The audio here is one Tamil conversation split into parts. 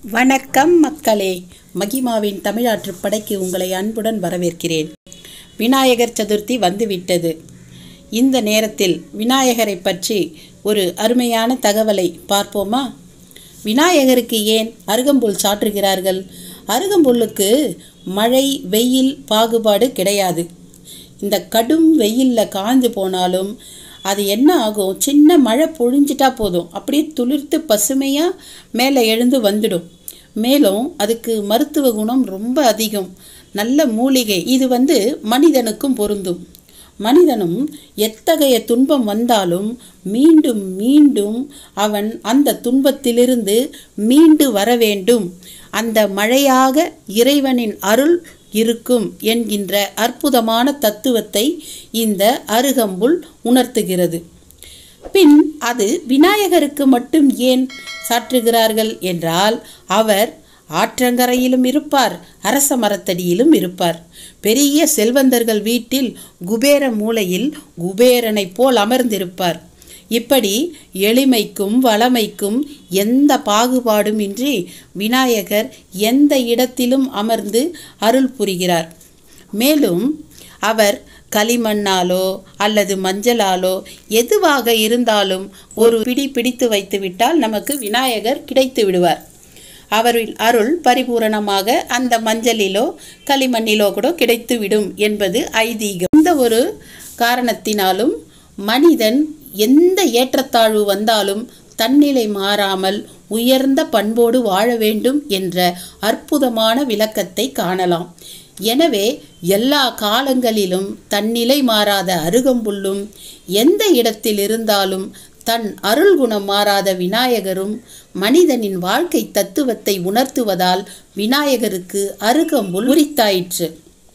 வணக்கம் மக்களே மகிமாவின் தமிழாற்றுப் படைக்கு உங்களை அன்புடன் வரவேற்கிறேன் விநாயகர் சதுர்த்தி வந்துவிட்டது இந்த நேரத்தில் விநாயகரை பற்றி ஒரு அருமையான தகவலை பார்ப்போமா விநாயகருக்கு ஏன் அருகம்புல் சாற்றுகிறார்கள் அருகம்புல்லுக்கு மழை வெயில் பாகுபாடு கிடையாது இந்த கடும் வெயிலில் காய்ந்து போனாலும் அது என்ன ஆகும் சின்ன மழை பொழிஞ்சிட்டா போதும் அப்படியே துளிர்த்து பசுமையாக மேலே எழுந்து வந்துடும் மேலும் அதுக்கு மருத்துவ குணம் ரொம்ப அதிகம் நல்ல மூலிகை இது வந்து மனிதனுக்கும் பொருந்தும் மனிதனும் எத்தகைய துன்பம் வந்தாலும் மீண்டும் மீண்டும் அவன் அந்த துன்பத்திலிருந்து மீண்டு வர வேண்டும் அந்த மழையாக இறைவனின் அருள் இருக்கும் என்கின்ற அற்புதமான தத்துவத்தை இந்த அருகம்புல் உணர்த்துகிறது பின் அது விநாயகருக்கு மட்டும் ஏன் சாற்றுகிறார்கள் என்றால் அவர் ஆற்றங்கரையிலும் இருப்பார் அரச மரத்தடியிலும் இருப்பார் பெரிய செல்வந்தர்கள் வீட்டில் குபேர மூலையில் குபேரனைப் போல் அமர்ந்திருப்பார் இப்படி எளிமைக்கும் வளமைக்கும் எந்த பாகுபாடும் இன்றி விநாயகர் எந்த இடத்திலும் அமர்ந்து அருள் புரிகிறார் மேலும் அவர் களிமண்ணாலோ அல்லது மஞ்சளாலோ எதுவாக இருந்தாலும் ஒரு பிடி பிடித்து வைத்துவிட்டால் நமக்கு விநாயகர் கிடைத்து விடுவார் அவரின் அருள் பரிபூரணமாக அந்த மஞ்சளிலோ களிமண்ணிலோ கூட கிடைத்துவிடும் என்பது ஐதீகம் இந்த ஒரு காரணத்தினாலும் மனிதன் எந்த ஏற்றத்தாழ்வு வந்தாலும் தன்னிலை மாறாமல் உயர்ந்த பண்போடு வாழ வேண்டும் என்ற அற்புதமான விளக்கத்தை காணலாம் எனவே எல்லா காலங்களிலும் தன்னிலை மாறாத அருகம்புல்லும் எந்த இடத்தில் இருந்தாலும் தன் அருள் குணம் மாறாத விநாயகரும் மனிதனின் வாழ்க்கை தத்துவத்தை உணர்த்துவதால் விநாயகருக்கு அருகம்புல் உரித்தாயிற்று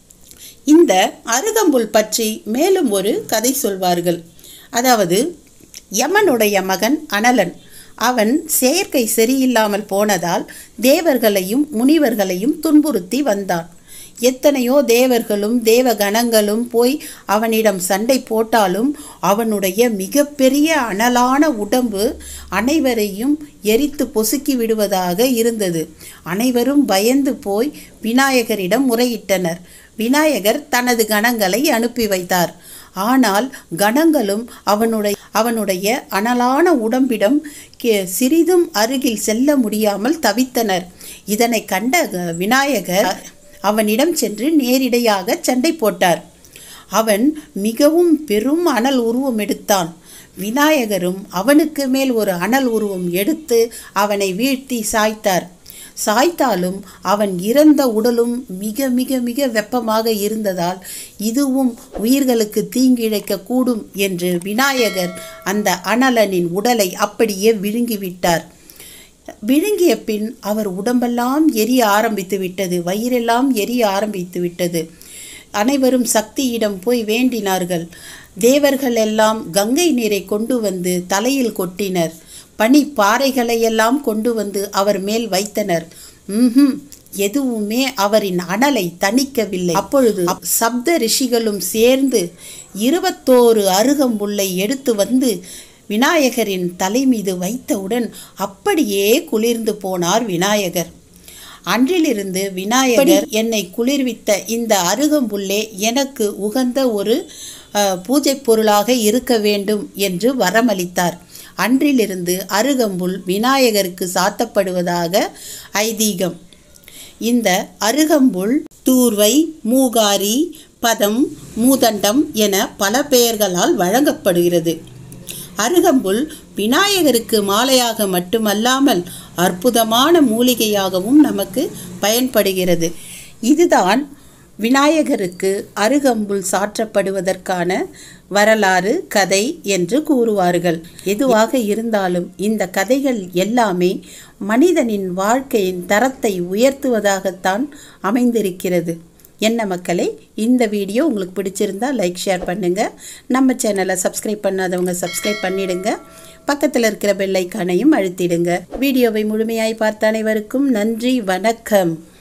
இந்த அருகம்புல் பற்றி மேலும் ஒரு கதை சொல்வார்கள் அதாவது யமனுடைய மகன் அனலன் அவன் செயற்கை சரியில்லாமல் போனதால் தேவர்களையும் முனிவர்களையும் துன்புறுத்தி வந்தான் எத்தனையோ தேவர்களும் தேவகணங்களும் போய் அவனிடம் சண்டை போட்டாலும் அவனுடைய மிகப்பெரிய அனலான உடம்பு அனைவரையும் எரித்து பொசுக்கி விடுவதாக இருந்தது அனைவரும் பயந்து போய் விநாயகரிடம் முறையிட்டனர் விநாயகர் தனது கணங்களை அனுப்பி வைத்தார் ஆனால் கணங்களும் அவனுடைய அவனுடைய அனலான உடம்பிடம் சிறிதும் அருகில் செல்ல முடியாமல் தவித்தனர் இதனை கண்ட விநாயகர் அவனிடம் சென்று நேரிடையாக சண்டை போட்டார் அவன் மிகவும் பெரும் அனல் உருவம் எடுத்தான் விநாயகரும் அவனுக்கு மேல் ஒரு அனல் உருவம் எடுத்து அவனை வீழ்த்தி சாய்த்தார் சாய்த்தாலும் அவன் இறந்த உடலும் மிக மிக மிக வெப்பமாக இருந்ததால் இதுவும் உயிர்களுக்கு தீங்கிழைக்க கூடும் என்று விநாயகர் அந்த அனலனின் உடலை அப்படியே விழுங்கிவிட்டார் விழுங்கிய பின் அவர் உடம்பெல்லாம் எரிய ஆரம்பித்து விட்டது வயிறெல்லாம் எரிய ஆரம்பித்து விட்டது அனைவரும் சக்தியிடம் போய் வேண்டினார்கள் தேவர்கள் எல்லாம் கங்கை நீரை கொண்டு வந்து தலையில் கொட்டினர் பனி பாறைகளையெல்லாம் கொண்டு வந்து அவர் மேல் வைத்தனர் ம் எதுவுமே அவரின் அனலை தணிக்கவில்லை அப்பொழுது சப்த ரிஷிகளும் சேர்ந்து இருபத்தோரு அருகம்புல்லை எடுத்து வந்து விநாயகரின் தலை மீது வைத்தவுடன் அப்படியே குளிர்ந்து போனார் விநாயகர் அன்றிலிருந்து விநாயகர் என்னை குளிர்வித்த இந்த அருகம்புல்லே எனக்கு உகந்த ஒரு பூஜை பொருளாக இருக்க வேண்டும் என்று வரமளித்தார் அன்றிலிருந்து அருகம்புல் விநாயகருக்கு சாத்தப்படுவதாக ஐதீகம் இந்த அருகம்புல் தூர்வை மூகாரி பதம் மூதண்டம் என பல பெயர்களால் வழங்கப்படுகிறது அருகம்புல் விநாயகருக்கு மாலையாக மட்டுமல்லாமல் அற்புதமான மூலிகையாகவும் நமக்கு பயன்படுகிறது இதுதான் விநாயகருக்கு அருகம்புல் சாற்றப்படுவதற்கான வரலாறு கதை என்று கூறுவார்கள் எதுவாக இருந்தாலும் இந்த கதைகள் எல்லாமே மனிதனின் வாழ்க்கையின் தரத்தை உயர்த்துவதாகத்தான் அமைந்திருக்கிறது என்ன மக்களே இந்த வீடியோ உங்களுக்கு பிடிச்சிருந்தா லைக் ஷேர் பண்ணுங்கள் நம்ம சேனலை சப்ஸ்கிரைப் பண்ணாதவங்க சப்ஸ்கிரைப் பண்ணிடுங்க பக்கத்தில் இருக்கிற பெல் ஐக்கானையும் அழுத்திடுங்க வீடியோவை முழுமையாய் பார்த்த அனைவருக்கும் நன்றி வணக்கம்